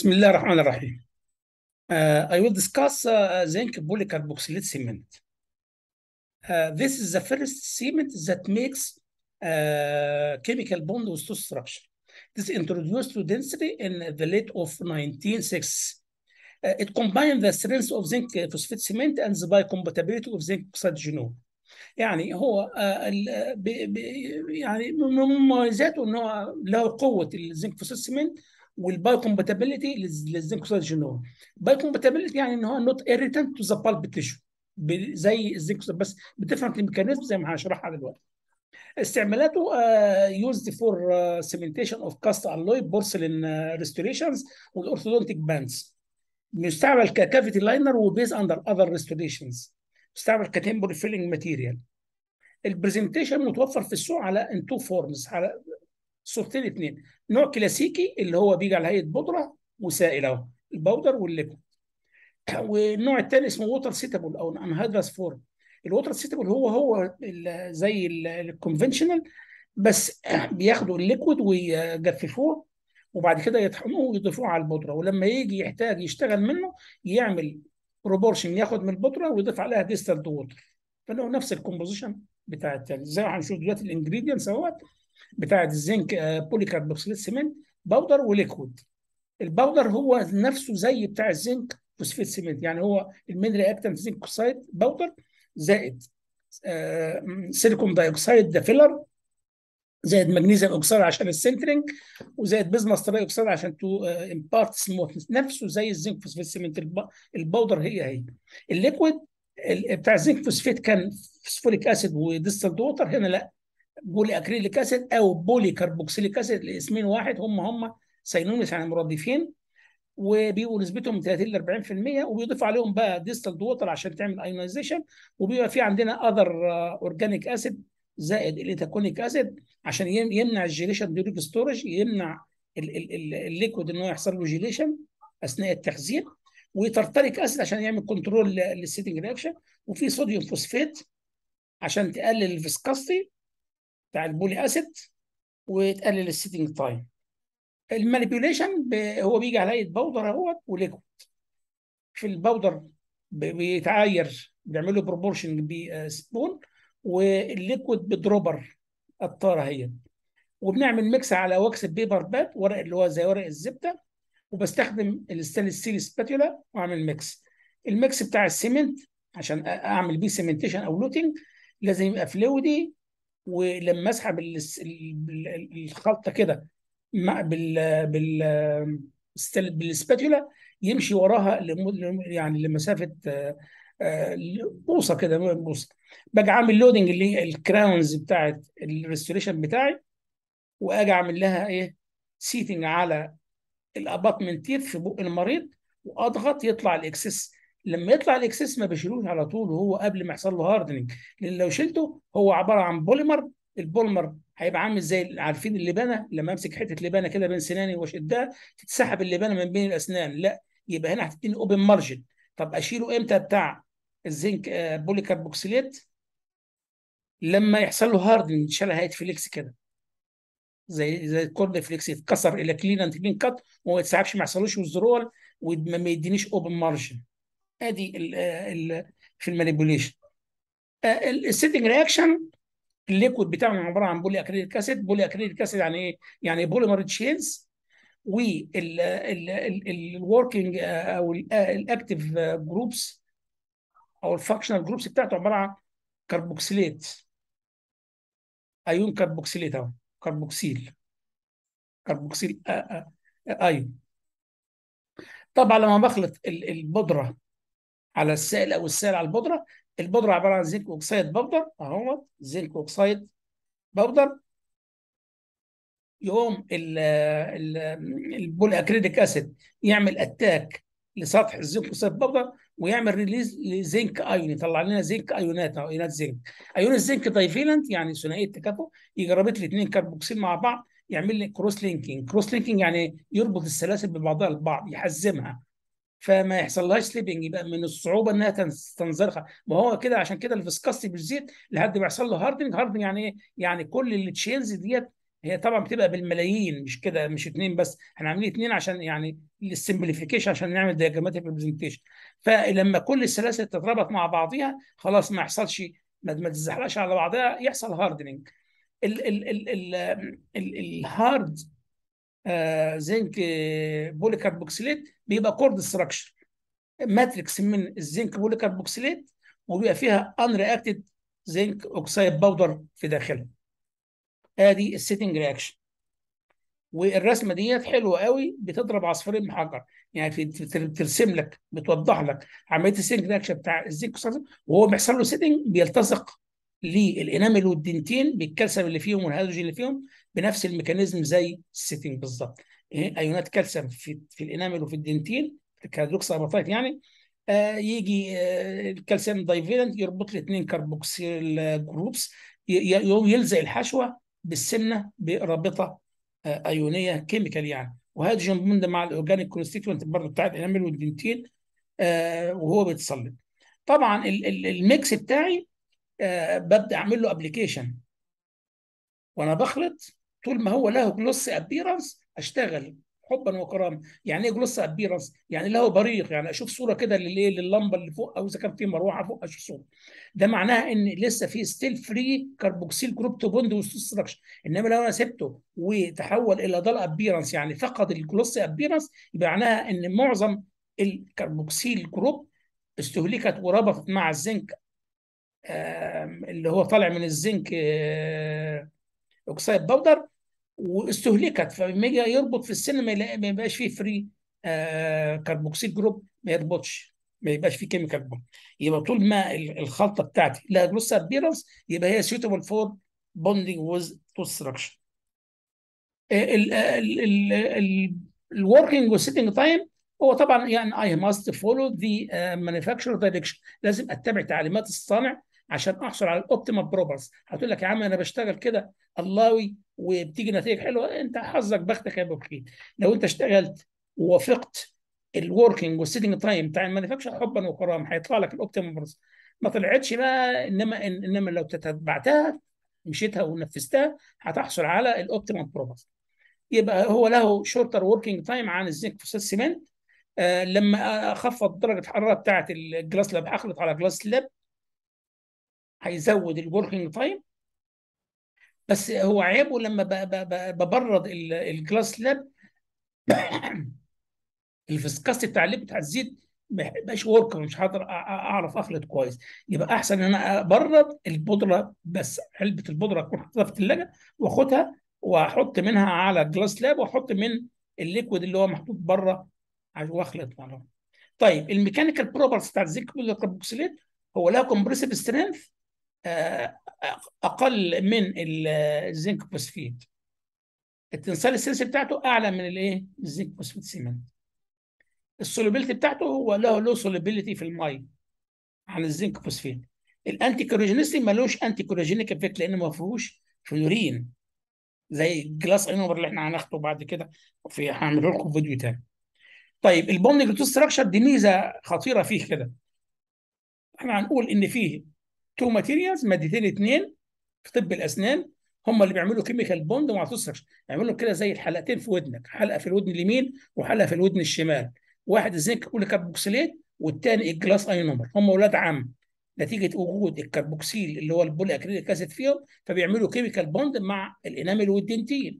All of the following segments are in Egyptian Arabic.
بسم الله الرحمن الرحيم. Uh, I will discuss uh, zinc polycarboxylate cement. Uh, this is the first cement that makes uh, chemical bond with two structure. This is introduced to density in the late of 1960s. Uh, it combines the strength of zinc phosphate cement and the biocompatibility of zinc oxide genome. يعني هو آه، ال- ب- ب- يعني من مميزاته ان هو له قوه الزنك فوسفات سيمنت والبايو كومباتيبيليتي للزنك فوسفات جينوم بايو كومباتيبيليتي يعني ان هو نوت ايريتنت تو ذا بالب تيشو زي الزنك فوسفات بس بديفرنت ميكانيزم زي ما هشرحها دلوقتي استعمالاته يوزد فور سيمنتيشن اوف كاست الوي بورسلين ريستوريشنز والاورثودونتيك باندز بيستعمل ككافيتي لاينر وبيز اندر اذر ريستوريشنز بيستعمل كتمبري فيلينج ماتيريال البرزنتيشن متوفر في السوق على ان تو فورمز على صورتين اثنين نوع كلاسيكي اللي هو بيجي على هيئه بودره وسائل اهو البودر والليكويد والنوع الثاني اسمه ووتر سيتابل او انهيدرس فورم الووتر سيتابل هو هو ال- زي الكونفنشنال بس بياخدوا الليكويد ويجففوه وبعد كده يطحنوه ويضيفوه على البودره ولما يجي يحتاج يشتغل منه يعمل بروبورشن ياخد من البودره ويضيف عليها ديستلد ووتر فهو نفس الكومبوزيشن بتاع التاني زي ما هنشوف دلوقتي الانجريدينتس اهوت بتاعت الزنك بوليكاربوكسيليت سيمنت باودر وليكويد الباودر هو نفسه زي بتاع الزنك فوسفيت سيمنت يعني هو المين رياكتنت زنك اوكسايد باودر زائد آه، سيليكون دايوكسيد ده فيلر زائد مغنيسيوم اوكسيد عشان السنترنج وزائد بيزماس تراي اوكسيد عشان تو امبارت سموثنس نفسه زي الزنك فوسفيت سيمنت الب- الباودر هي هي الليكويد ال- بتاع الزنك فوسفيت كان فوسفوريك اسيد وديستلد ووتر هنا لا بولي اكريليك اسيد او بولي كربوكسيليك اسيد الاسمين واحد هم هم سينونس يعني مرادفين وبيبقوا نسبتهم من 30 ل 40% وبيضيف عليهم بقى ديستلد ووتر عشان تعمل ايونيزيشن وبيبقى في عندنا اذر اورجانيك اسيد زائد الايتاكونيك اسيد عشان يم- يمنع الجيليشن ديوريك ستورج يمنع ال- ال- ال- الليكويد ان هو يحصل له جيليشن اثناء التخزين وترتريك اسيد عشان يعمل كنترول للسيتنج رياكشن وفي صوديوم فوسفات عشان تقلل الفيسكاستي بتاع البولي اسيد وتقلل السيتنج تايم المانيبيوليشن ب- هو بيجي على هيئه باودر اهوت وليكويد في الباودر ب- بيتعاير بيعمل له بروبورشن بسبون والليكويد بدروبر قطاره هي وبنعمل ميكس على واكس بيبر باد ورق اللي هو زي ورق الزبده وبستخدم الستانلس ستيل سباتولا واعمل ميكس الميكس بتاع السيمنت عشان أ- اعمل بيه سيمنتيشن او لوتنج لازم يبقى فلويدي ولما اسحب الس- ال- ال- الخلطه كده مع بال بال ستيل- بالسباتولا يمشي وراها لم- لم- يعني لمسافه آه، آه، بوصه كده بوصه باجي عامل لودنج اللي هي الكراونز بتاعت الريستوريشن بتاعي واجي اعمل لها ايه سيتنج على الاباتمنت تير في بق المريض واضغط يطلع الاكسس لما يطلع الاكسس ما بشيلوش على طول وهو قبل ما يحصل له هاردنج لان لو شلته هو عباره عن بوليمر البوليمر هيبقى عامل زي عارفين اللبانه لما امسك حته لبانه كده بين سناني واشدها تتسحب اللبانه من بين الاسنان لا يبقى هنا هتديني اوبن مارجن طب اشيله امتى بتاع الزنك آه، بوليكاربوكسيليت لما يحصل له هاردنج شال هيئه فليكس كده زي زي الكورد فليكس يتكسر الى كلين اند كلين كات وما يتسحبش ما يحصلوش وزرول وما ما يدينيش اوبن مارجن ادي ال ال في المانيبيوليشن السيتنج رياكشن الليكويد بتاعهم عباره عن بولي اكريليك اسيد بولي اكريليك اسيد يعني ايه؟ يعني بوليمر تشينز والوركينج او الاكتيف جروبس او الفانكشنال جروبس بتاعته عباره عن كربوكسيليت ايون كربوكسيليت اهو كربوكسيل كربوكسيل آه، آه، آه، ايون طبعا لما بخلط ال- البودره على السائل او السائل على البودره البودره عباره عن زنك اوكسيد بودر اهو زنك اوكسيد بودر يقوم ال ال البولي اكريليك اسيد يعمل اتاك لسطح الزنك اوكسيد بودر ويعمل ريليز لزنك ايون يطلع لنا زنك ايونات او ايونات زنك ايون الزنك دايفيلنت يعني ثنائيه تكافؤ يجي رابط لي اثنين كربوكسيل مع بعض يعمل لي كروس لينكينج كروس لينكينج يعني يربط السلاسل ببعضها البعض يحزمها فما يحصلهاش سليبنج يبقى من الصعوبه انها تنز- تنزرخ ما هو كده عشان كده الفيسكاستي بتزيد لحد ما يحصل له هاردنج هاردنج يعني ايه؟ يعني كل اللي تشينز ديت هي طبعا بتبقى بالملايين مش كده مش اتنين بس احنا عاملين اتنين عشان يعني السمبليفيكيشن عشان نعمل دياجراماتيك ريبريزنتيشن فلما كل السلاسل تتربط مع بعضيها خلاص ما يحصلش ما ما تزحلقش على بعضها يحصل هاردنينج الهارد زنك بوليكاربوكسيليت بيبقى كورد ستراكشر ماتريكس من الزنك بوليكاربوكسيليت وبيبقى فيها ان رياكتد زنك اوكسايد باودر في داخلها ادي السيتنج رياكشن والرسمه ديت حلوه قوي بتضرب عصفورين بحجر يعني في- في- بترسم لك بتوضح لك عمليه السيتنج رياكشن بتاع الزنك أوكسايد، وهو بيحصل له سيتنج بيلتصق للانامل والدنتين بالكالسيوم اللي فيهم والهيدروجين اللي فيهم بنفس الميكانيزم زي السيتنج بالظبط إيه، ايونات كالسيوم في في الانامل وفي الدنتين الكادروكساباتايت يعني آه يجي آه الكالسيوم دايفيلنت يربط الاثنين كربوكسيل جروبس ي- ي- يلزق الحشوه بالسمنه برابطه آه ايونيه كيميكال يعني وهيدروجين بوند مع الاورجانيك كونستيتوينت برضه بتاع الانامل والدنتين آه وهو بيتصلب طبعا ال- ال- الميكس بتاعي آه ببدا اعمل له ابلكيشن وانا بخلط طول ما هو له جلوس ابيرنس اشتغل حبا وكرامه يعني ايه جلوس ابيرنس يعني له بريق يعني اشوف صوره كده للايه لللمبه اللي فوق او اذا كان في مروحه فوق اشوف صوره ده معناها ان لسه في ستيل فري كربوكسيل جروب تو بوند وستراكشر انما لو انا سبته وتحول الى ضل ابيرنس يعني فقد الجلوس ابيرنس يبقى معناها ان معظم الكربوكسيل جروب استهلكت وربطت مع الزنك آم، اللي هو طالع من الزنك آه، اوكسايد باودر واستهلكت فلما يجي يربط في السن ما يلاقي- ما يبقاش فيه فري آه كربوكسيل جروب ما يربطش ما يبقاش فيه كيميكال بوند يبقى طول ما ال- الخلطه بتاعتي لها جلوس ابيرنس يبقى هي suitable for bonding with to structure الوركينج والسيتنج تايم هو طبعا يعني I must follow the uh, manufacturer direction لازم اتبع تعليمات الصانع عشان احصل على الاوبتيمال بروبرز هتقول لك يا عم انا بشتغل كده اللهوي وبتيجي نتائج حلوه انت حظك بختك يا ابو بخيت لو انت اشتغلت ووافقت الوركينج والسيتنج تايم بتاع المانيفاكتشر حبا وكرامه هيطلع لك الاوبتيمال بروبرز ما طلعتش بقى انما انما لو تتبعتها مشيتها ونفذتها هتحصل على الاوبتيمال بروبرز يبقى هو له شورتر وركينج تايم عن الزنك فوسفات سيمنت آه لما اخفض درجه الحراره بتاعه الجلاس لاب هخلط على جلاس لاب هيزود الوركينج تايم بس هو عيبه لما ب- ب- ب- ببرد ال- الجلاس لاب الفسكاستي بتاع الليب هتزيد ما يبقاش ورك مش هقدر أ- أ- اعرف اخلط كويس يبقى احسن ان انا ابرد البودره بس علبه البودره اكون حاططها في الثلاجه واخدها واحط منها على جلاس لاب واحط من الليكويد اللي هو محطوط بره عشان واخلط مع بعض. طيب الميكانيكال بروبرتيز بتاع الزنك كاربوكسيليت هو لها كومبريسيف سترينث اقل من ال- الزنك فوسفيت التنسال السيلسي بتاعته اعلى من الايه الزنك فوسفيت سيمنت السولوبيلتي بتاعته هو له له سولوبيلتي في الميه عن الزنك فوسفيت الانتي كوريجينيستي ملوش انتي كوريجينيك افكت لان ما فيهوش فلورين زي الجلاس اينوفر اللي احنا هناخده بعد كده في هعمله لكم فيديو تاني طيب البوند تو ستراكشر دي ميزه خطيره فيه كده احنا هنقول ان فيه تو ماتيريالز مادتين اثنين في طب الاسنان هم اللي بيعملوا كيميكال بوند مع تو ستراكشر يعملوا كده زي الحلقتين في ودنك حلقه في الودن اليمين وحلقه في الودن الشمال واحد الزنك كاربوكسيليت والثاني الجلاس اينومر هم اولاد عم نتيجه وجود الكربوكسيل اللي هو البولي اكريليك اسيد فيهم فبيعملوا كيميكال بوند مع الانامل والدنتين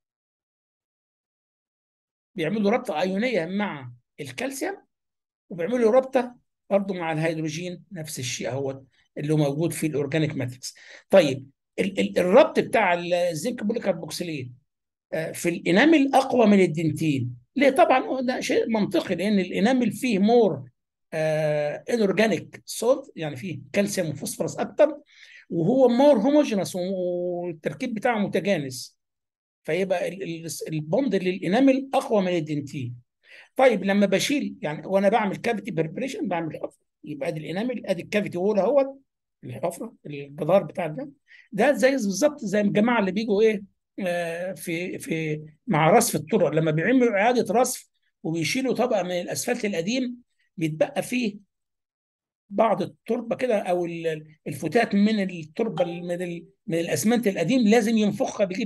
بيعملوا رابطه ايونيه مع الكالسيوم وبيعملوا رابطه برضه مع الهيدروجين نفس الشيء اهو اللي هو موجود في الاورجانيك ماتريكس طيب ال ال الربط بتاع الزنك بوليكاربوكسيليت آه، في الانامل اقوى من الدنتين ليه طبعا ده شيء منطقي لان الانامل فيه مور انورجانيك سولت يعني فيه كالسيوم وفوسفورس اكتر وهو مور هوموجينس والتركيب بتاعه متجانس فيبقى ال- ال- البوند للانامل اقوى من الدنتين طيب لما بشيل يعني وانا بعمل كافيتي بريبريشن بعمل حفره يبقى ادي الانامل ادي الكافيتي وول اهوت الحفره الجدار بتاع ده ده زي بالظبط زي الجماعه اللي بيجوا ايه آه في في مع رصف الطرق لما بيعملوا اعاده رصف وبيشيلوا طبقه من الاسفلت القديم بيتبقى فيه بعض التربه كده او ال- الفتات من التربه من ال- من الاسمنت القديم لازم ينفخها بيجيب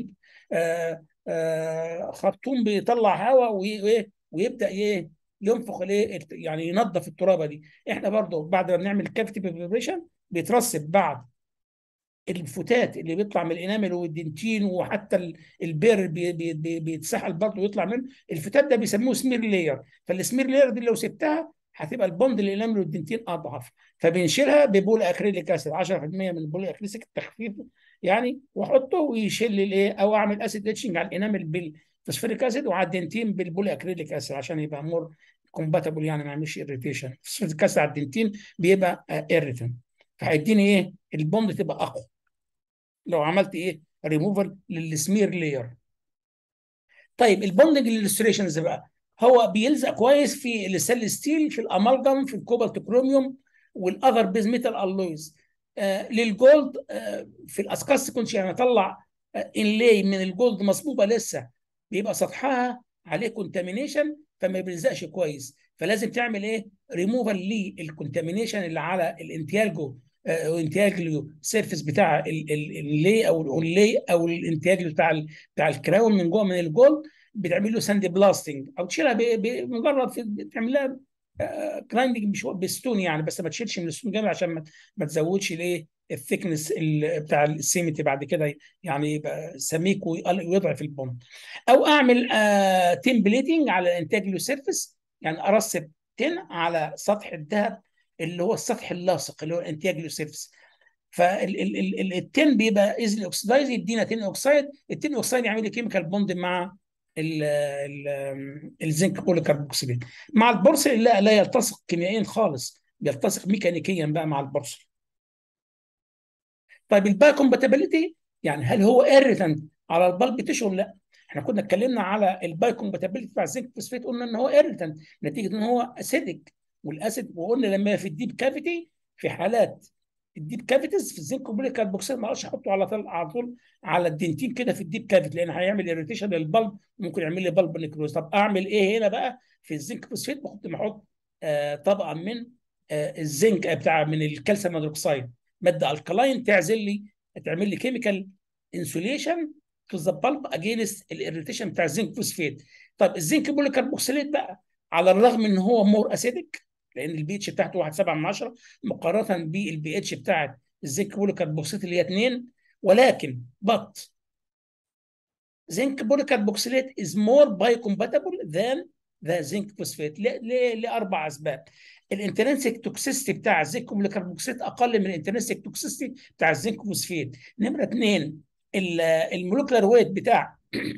آه، آه، خرطوم بيطلع هواء وي- وإيه؟ ويبدا ايه ينفخ الايه يعني ينظف الترابه دي احنا برضو بعد ما بنعمل كافيتي بريبريشن بيترسب بعد الفتات اللي بيطلع من الانامل والدنتين وحتى ال- البير بي بي بي بيتسحل برضه ويطلع منه الفتات ده بيسموه سمير لاير فالسمير لاير دي لو سبتها هتبقى البوند الانامل والدنتين اضعف فبنشيلها ببول اكريليك اسيد 10% من البول اكريليك التخفيف يعني واحطه ويشيل الايه او اعمل اسيد اتشنج على الانامل بالفوسفوريك اسيد وعلى الدنتين بالبول اكريليك اسيد عشان يبقى مور كومباتبل يعني ما يعملش اريتيشن الفوسفوريك اسيد على الدنتين بيبقى ايريتن فهيديني ايه البوند تبقى اقوى لو عملت ايه ريموفال للسمير لاير طيب البوندنج الالستريشنز بقى هو بيلزق كويس في السيل ستيل في الامالجم في الكوبالت كروميوم والاذر بيز ميتال الويز آه للجولد آه في الاسكاس كنت يعني اطلع آه انلاي من الجولد مصبوبه لسه بيبقى سطحها عليه كونتامينيشن فما بيلزقش كويس فلازم تعمل ايه ريموفال للكونتامينيشن اللي على الانتياجو انتاج سيرفيس بتاع اللي او الاولي او الانتاج بتاع ال- بتاع الكراون من جوه من الجولد بتعمل له ساند بلاستنج او تشيلها ب- بمجرد في- تعمل لها جرايندنج مش بستون يعني بس ما تشيلش من الستون جامد عشان ما, ما تزودش الايه الثيكنس بتاع السيمنت بعد كده يعني يبقى سميك ويقل- ويضعف البوند او اعمل تمبليتنج على الانتاج له سيرفيس يعني ارسب تن على سطح الذهب اللي هو السطح اللاصق اللي هو الانتاج له سيرفيس فالتن بيبقى ايزلي اوكسيدايز يدينا تن اوكسايد التن اوكسايد يعمل لي كيميكال بوند مع ال ال الزنك بوليكربوكسيليت مع البورسل لا لا يلتصق كيميائيا خالص بيلتصق ميكانيكيا بقى مع البورسل طيب الباي كومباتيبيليتي يعني هل هو ايريتنت على البلب تيشو لا احنا كنا اتكلمنا على الباي كومباتيبيليتي بتاع الزنك فوسفيت قلنا ان هو ايريتنت نتيجه ان هو اسيدك والاسيد وقلنا لما في الديب كافيتي في حالات الديب كافيتيز في الزنك كربوكسيل ما اقدرش احطه على طول على طول على الدنتين كده في الديب كافيتي لان هيعمل اريتيشن للبلب ممكن يعمل لي بلب نيكروز طب اعمل ايه هنا بقى في الزنك فوسفيت بحط بحط آه طبقه من آه الزنك بتاع من الكالسيوم هيدروكسيد ماده الكلاين تعزل لي تعمل لي كيميكال انسوليشن تو ذا بالب اجينست الاريتيشن بتاع الزنك فوسفيت طب الزنك بوليكربوكسيليت بقى على الرغم ان هو مور اسيدك لان البي اتش بتاعته 1.7 من 10 مقارنه بالبي اتش بتاعت الزنك بوليكربوكسيليت اللي هي 2 ولكن بط زنك بوليكربوكسيليت is more biocompatible than ذا زنك فوسفات ليه لاربع اسباب الانترنسيك توكسيستي بتاع الزنك بوليكربوكسيليت اقل من الانترنسيك توكسيستي بتاع الزنك فوسفات نمره اثنين المولكيولار ويت بتاع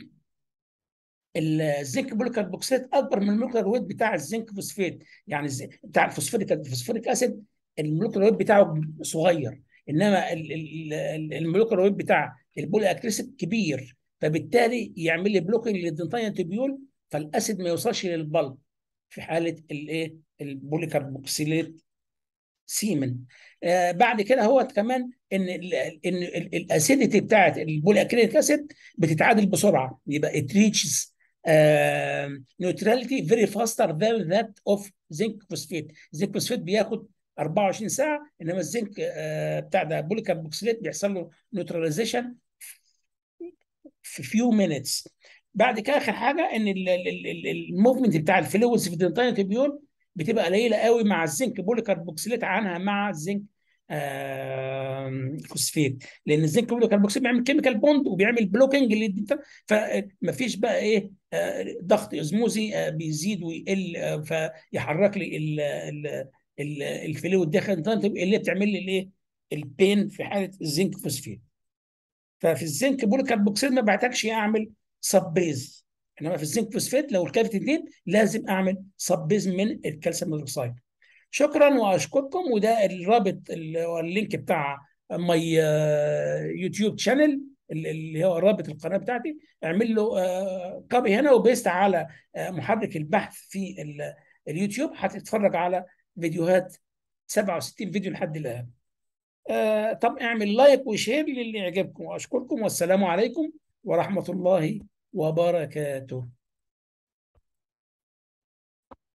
الزنك بوليكربوكسيليت اكبر من المولكيولار ويت بتاع الزنك فوسفات يعني بتاع الفوسفوريك الفوسفوريك اسيد المولكيولار ويت بتاعه صغير انما المولكيولار ويت بتاع البولي اكريسيد كبير فبالتالي يعمل لي بلوكينج للدنتاين تبيول فالاسيد ما يوصلش للبلب في حاله الايه البوليكربوكسيليت سيمن آه بعد كده هو كمان ان ال ان الاسيديتي بتاعت البولي اكريليك اسيد بتتعادل بسرعه يبقى it reaches uh, neutrality very faster than that of zinc phosphate zinc phosphate بياخد 24 ساعه انما الزنك آه بتاع ده بوليكربوكسيليت بيحصل له نيوتراليزيشن في فيو مينتس بعد كده اخر حاجه ان الموفمنت بتاع الفلويدز في الدنتاين تبيول بتبقى قليله قوي مع الزنك بوليكربوكسيليت عنها مع الزنك آه فوسفيت لان الزنك بوليكربوكسيليت بيعمل كيميكال بوند وبيعمل بلوكينج للدنتاين فمفيش بقى ايه آه ضغط ازموزي آه بيزيد ويقل آه فيحرك لي ال ال الفلويد داخل الدنتاين اللي بتعمل لي الايه البين في حاله الزنك فوسفيت ففي الزنك بوليكربوكسيل ما بحتاجش اعمل سب بيز انما في الزنك فوسفات لو الكافيتي 2 لازم اعمل سب بيز من الكالسيوم هيدروكسيد شكرا واشكركم وده الرابط اللي هو اللينك بتاع ماي يوتيوب شانل اللي هو رابط القناه بتاعتي اعمل له كوبي هنا وبيست على محرك البحث في اليوتيوب هتتفرج على فيديوهات 67 فيديو لحد الان آه طب اعمل لايك وشير للي يعجبكم واشكركم والسلام عليكم ورحمه الله وبركاته